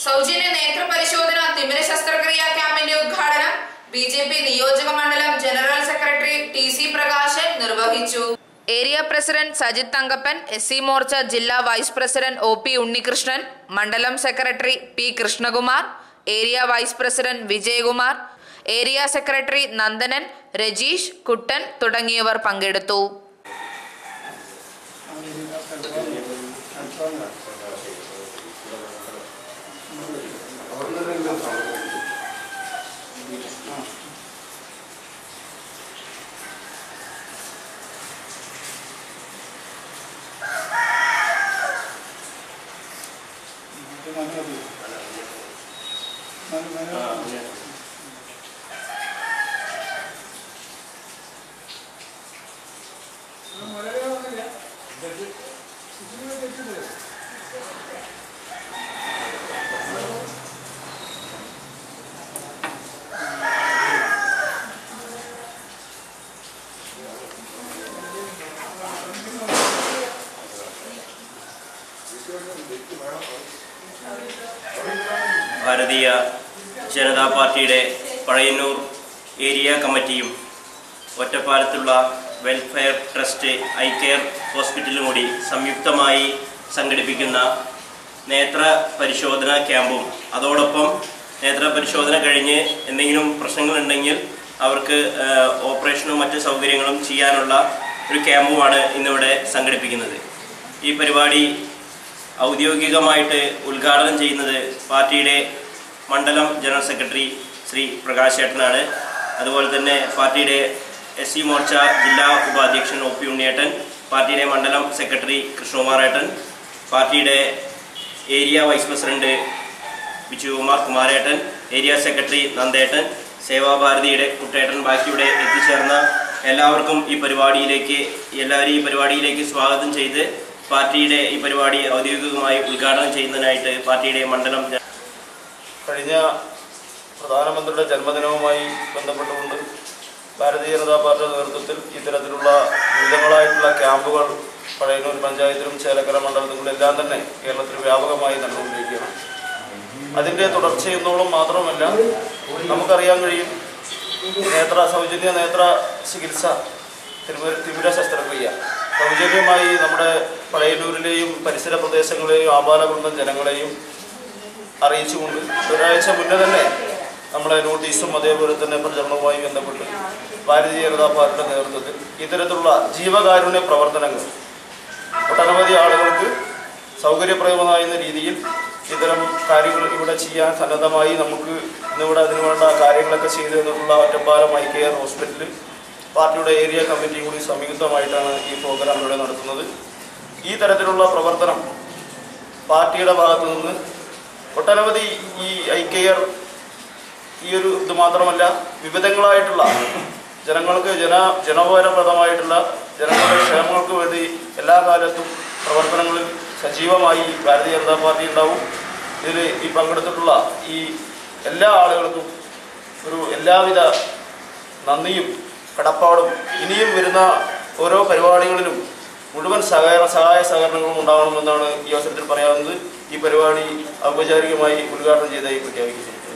സൗജന്യ നേത്ര പരിശോധന തിമിര ശസ്ത്രക്രിയ ക്യാമ്പിന്റെ ഉദ്ഘാടനം ബി ജെ പി നിയോജക മണ്ഡലം general secretary T C Prakashan നിർവഹിച്ചു area president Sajith Thankappan S C Morcha ജില്ലാ vice president O P Unnikrishnan മണ്ഡലം secretary P Krishnakumar area vice president Vijayakumar area secretary Nandanan Rajeesh Kuttan തുടങ്ങിയവർ പങ്കെടുത്തു ഭാരതീയ ജനതാ പാർട്ടിയുടെ പഴയന്നൂർ ഏരിയ കമ്മിറ്റിയും ഒറ്റപ്പാലത്തുള്ള വെൽഫെയർ ട്രസ്റ്റ് ഐ കെയർ ഹോസ്പിറ്റലും കൂടി സംയുക്തമായി സംഘടിപ്പിക്കുന്ന നേത്ര പരിശോധന ക്യാമ്പും അതോടൊപ്പം നേത്ര പരിശോധന കഴിഞ്ഞ് എന്തെങ്കിലും പ്രശ്നങ്ങളുണ്ടെങ്കിൽ അവർക്ക് ആ, ഓപ്പറേഷനും മറ്റ് സൗകര്യങ്ങളും ചെയ്യാനുള്ള ഒരു ക്യാമ്പുമാണ് ഇന്നിവിടെ സംഘടിപ്പിക്കുന്നത് ഈ പരിപാടി ഔദ്യോഗികമായിട്ട് ഉദ്ഘാടനം ചെയ്യുന്നത് പാർട്ടിയുടെ മണ്ഡലം ജനറൽ സെക്രട്ടറി ശ്രീ പ്രകാശ് ചേട്ടനാണ് അതുപോലെ തന്നെ പാർട്ടിയുടെ എസ് സി മോർച്ച ജില്ലാ ഉപാധ്യക്ഷൻ ഒ പി ഉണ്ണിയേട്ടൻ പാർട്ടിയുടെ മണ്ഡലം സെക്രട്ടറി കൃഷ്ണകുമാറേട്ടൻ പാർട്ടിയുടെ ഏരിയ വൈസ് പ്രസിഡന്റ് വിജയകുമാർ കുമാരേട്ടൻ ഏരിയ സെക്രട്ടറി നന്ദേട്ടൻ സേവാഭാരതിയുടെ കുട്ടേട്ടൻ ബാക്കിയുടെ എത്തിച്ചേർന്ന എല്ലാവർക്കും ഈ പരിപാടിയിലേക്ക് എല്ലാവരെയും ഈ പരിപാടിയിലേക്ക് സ്വാഗതം ചെയ്ത് പാർട്ടിയുടെ ഈ പരിപാടി ഔദ്യോഗികമായി ഉദ്ഘാടനം ചെയ്യുന്നതിനായിട്ട് പാർട്ടിയുടെ മണ്ഡലം ജ- കഴിഞ്ഞ പ്രധാനമന്ത്രിയുടെ ജന്മദിനവുമായി ബന്ധപ്പെട്ടുകൊണ്ട് ഭാരതീയ ജനതാ പാർട്ടിയുടെ നേതൃത്വത്തിൽ ഇത്തരത്തിലുള്ള വിവിധങ്ങളായിട്ടുള്ള ക്യാമ്പുകൾ പഴയന്നൂർ പഞ്ചായത്തിലും ചേലക്കര മണ്ഡലത്തിലും എല്ലാം തന്നെ കേരളത്തിൽ വ്യാപകമായി നടന്നുകൊണ്ടിരിക്കുകയാണ് അതിൻ്റെ തുടർച്ചയെന്നോളം മാത്രമല്ല നമുക്കറിയാൻ കഴിയും നേത്ര സൗജന്യ നേത്ര ചികിത്സ തിരുവ തിമിര ശസ്ത്രക്രിയ സൗജന്യമായി നമ്മുടെ പഴയന്നൂരിലെയും പരിസര പ്രദേശങ്ങളെയും ആപാലവൃന്ദം ജനങ്ങളെയും അറിയിച്ചുകൊണ്ട് ഒരാഴ്ച മുന്നേ തന്നെ നമ്മളെ നോട്ടീസും അതേപോലെ തന്നെ പ്രചരണവുമായി ബന്ധപ്പെട്ട് ഭാരതീയ ജനതാ പാർട്ടിയുടെ നേതൃത്വത്തിൽ ഇത്തരത്തിലുള്ള ജീവകാരുണ്യ പ്രവർത്തനങ്ങൾ ഒട്ടനവധി ആളുകൾക്ക് സൗകര്യപ്രദമാകുന്ന രീതിയിൽ ഇത്തരം കാര്യങ്ങൾ ഇവിടെ ചെയ്യാൻ സന്നദ്ധമായി നമുക്ക് ഇന്നിവിടെ അതിനുവേണ്ട കാര്യങ്ങളൊക്കെ ചെയ്തു തന്നിട്ടുള്ള ഒറ്റപ്പാലം ഐ കെയർ ഹോസ്പിറ്റലിൽ പാർട്ടിയുടെ ഏരിയ കമ്മിറ്റിയും കൂടി സംയുക്തമായിട്ടാണ് ഈ പ്രോഗ്രാം ഇവിടെ നടത്തുന്നത് ഈ തരത്തിലുള്ള പ്രവർത്തനം പാർട്ടിയുടെ ഭാഗത്തു നിന്ന് ഒട്ടനവധി ഈ ഐ കെയർ ഈ ഒരു ഇത് മാത്രമല്ല വിവിധങ്ങളായിട്ടുള്ള ജനങ്ങൾക്ക് ജന ജനോപകാരപ്രദമായിട്ടുള്ള ജനങ്ങളുടെ ക്ഷേമങ്ങൾക്ക് വേണ്ടി എല്ലാ കാലത്തും പ്രവർത്തനങ്ങളിൽ സജീവമായി ഭാരതീയ ജനതാ പാർട്ടി ഉണ്ടാവും ഇതിൽ ഈ പങ്കെടുത്തിട്ടുള്ള ഈ എല്ലാ ആളുകൾക്കും ഒരു എല്ലാവിധ നന്ദിയും കടപ്പാടും ഇനിയും വരുന്ന ഓരോ പരിപാടികളിലും മുഴുവൻ സഹകരണ സഹായ സഹകരണങ്ങളും ഉണ്ടാവണമെന്നാണ് ഈ അവസരത്തിൽ പറയാവുന്നത് ഈ പരിപാടി ഔപചാരികമായി ഉദ്ഘാടനം ചെയ്തതായി പ്രഖ്യാപിക്കുന്നു